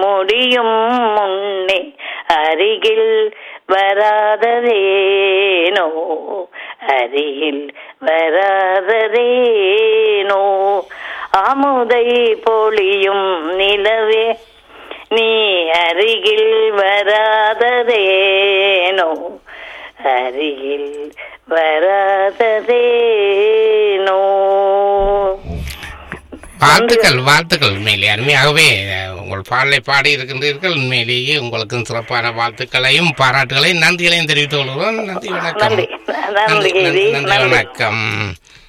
முடியும் முன்னே அருகில் வராததேனோ அருகில் வராததேனோ அமுதை பொழியும் நிலவே நீ அருகில் வராததேனோ அருகில் வராததேனோ வாழ்த்துக்கள் வாழ்த்துக்கள் உண்மையிலே அருமையாகவே அஹ், உங்கள் பாடலை பாடி இருக்கின்றீர்கள் உண்மையிலேயே உங்களுக்கும் சிறப்பான வாழ்த்துக்களையும் பாராட்டுகளையும் நன்றிகளையும் தெரிவித்துக் கொள்கிறோம் நன்றி வணக்கம் நன்றி. நன்றி, நன்றி கேவி. நன்றி நன்றி. வணக்கம்